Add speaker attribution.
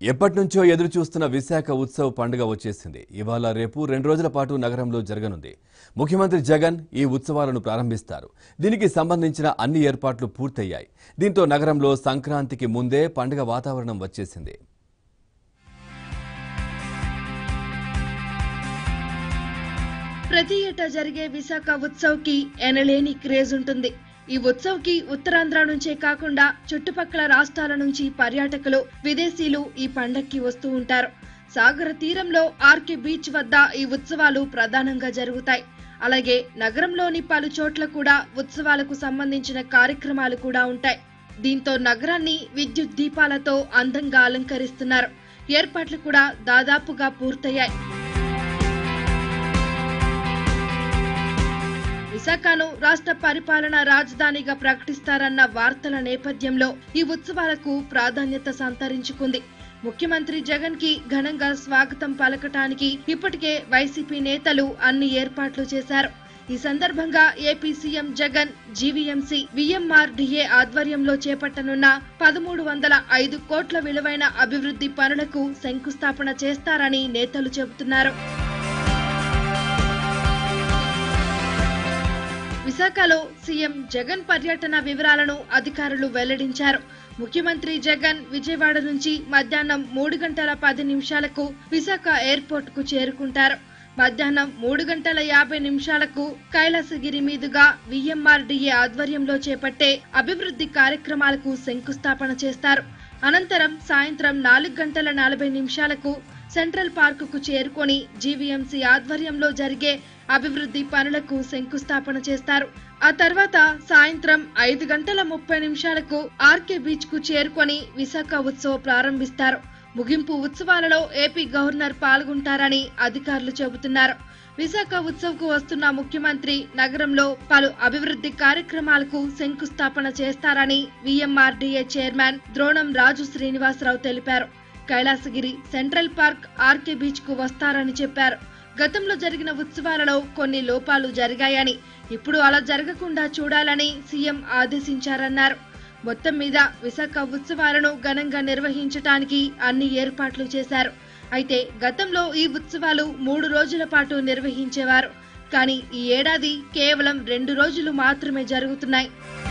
Speaker 1: ఎప్పటి నుంచో ఎదురు చూస్తున్న విశాఖ ఉత్సవ్ పండుగ వచ్చేసింది ఇవాళ రేపు రెండు రోజుల పాటు నగరంలో జరగనుంది ముఖ్యమంత్రి జగన్ ఈ ఉత్సవాలను ప్రారంభిస్తారు దీనికి సంబంధించిన అన్ని ఏర్పాట్లు పూర్తయ్యాయి దీంతో నగరంలో సంక్రాంతికి ముందే పండుగ వాతావరణం వచ్చేసింది
Speaker 2: ప్రతి ఏటా జరిగే విశాఖ ఉత్సవ్ కి ఎనలేని క్రేజ్ ఉంటుంది ఈ ఉత్సవ్ కి ఉత్తరాంధ్ర నుంచే కాకుండా చుట్టుపక్కల రాష్ట్రాల నుంచి పర్యాటకులు విదేశీయులు ఈ పండక్కి వస్తూ ఉంటారు సాగర తీరంలో ఆర్కే బీచ్ వద్ద ఈ ఉత్సవాలు ప్రధానంగా జరుగుతాయి అలాగే నగరంలోని పలు చోట్ల కూడా ఉత్సవాలకు సంబంధించిన కార్యక్రమాలు కూడా ఉంటాయి దీంతో నగరాన్ని విద్యుత్ దీపాలతో అందంగా అలంకరిస్తున్నారు ఏర్పాట్లు కూడా దాదాపుగా పూర్తయ్యాయి విశాఖను రాష్ట్ర పరిపాలన రాజధానిగా ప్రకటిస్తారన్న వార్తల నేపథ్యంలో ఈ ఉత్సవాలకు ప్రాధాన్యత సంతరించుకుంది ముఖ్యమంత్రి జగన్ కి ఘనంగా స్వాగతం పలకటానికి ఇప్పటికే వైసీపీ నేతలు అన్ని ఏర్పాట్లు చేశారు ఈ సందర్భంగా AP CM Jagan GVMC VMRDA ఆధ్వర్యంలో చేపట్టనున్న పదమూడు వందల ఐదు కోట్ల విలువైన అభివృద్ధి పనులకు శంకుస్థాపన చేస్తారని నేతలు చెబుతున్నారు విశాఖలో సీఎం జగన్ పర్యటన వివరాలను అధికారులు వెల్లడించారు ముఖ్యమంత్రి జగన్ విజయవాడ నుంచి మధ్యాహ్నం మూడు గంటల పది నిమిషాలకు విశాఖ ఎయిర్పోర్ట్ కు చేరుకుంటారు మధ్యాహ్నం మూడు గంటల యాభై నిమిషాలకు కైలాసగిరి మీదుగా విఎంఆర్డీఏ ఆధ్వర్యంలో చేపట్టే అభివృద్ధి కార్యక్రమాలకు శంకుస్థాపన చేస్తారు అనంతరం సాయంత్రం నాలుగు గంటల నలభై నిమిషాలకు సెంట్రల్ పార్కుకు చేరుకొని జీవీఎంసీ ఆధ్వర్యంలో జరిగే అభివృద్ధి పనులకు శంకుస్థాపన చేస్తారు ఆ తర్వాత సాయంత్రం ఐదు గంటల ముప్పై నిమిషాలకు ఆర్కే బీచ్ కు చేరుకొని విశాఖ ఉత్సవ్ ప్రారంభిస్తారు ముగింపు ఉత్సవాలలో ఏపీ గవర్నర్ పాల్గొంటారని అధికారులు చెబుతున్నారు విశాఖ ఉత్సవ్ కు వస్తున్న ముఖ్యమంత్రి నగరంలో పలు అభివృద్ధి కార్యక్రమాలకు శంకుస్థాపన చేస్తారని విఎంఆర్డీఏ చైర్మన్ ద్రోణం రాజు శ్రీనివాసరావు తెలిపారు Kailasagiri central park RK beach కు వస్తారని చెప్పారు గతంలో జరిగిన ఉత్సవాలలో కొన్ని లోపాలు జరిగాయని ఇప్పుడు అలా జరగకుండా చూడాలని సీఎం ఆదేశించారన్నారు మొత్తం మీద విశాఖ ఉత్సవాలను ఘనంగా నిర్వహించటానికి అన్ని ఏర్పాట్లు చేశారు అయితే గతంలో ఈ ఉత్సవాలు మూడు రోజుల పాటు నిర్వహించేవారు కానీ ఈ ఏడాది కేవలం రెండు రోజులు మాత్రమే జరుగుతున్నాయి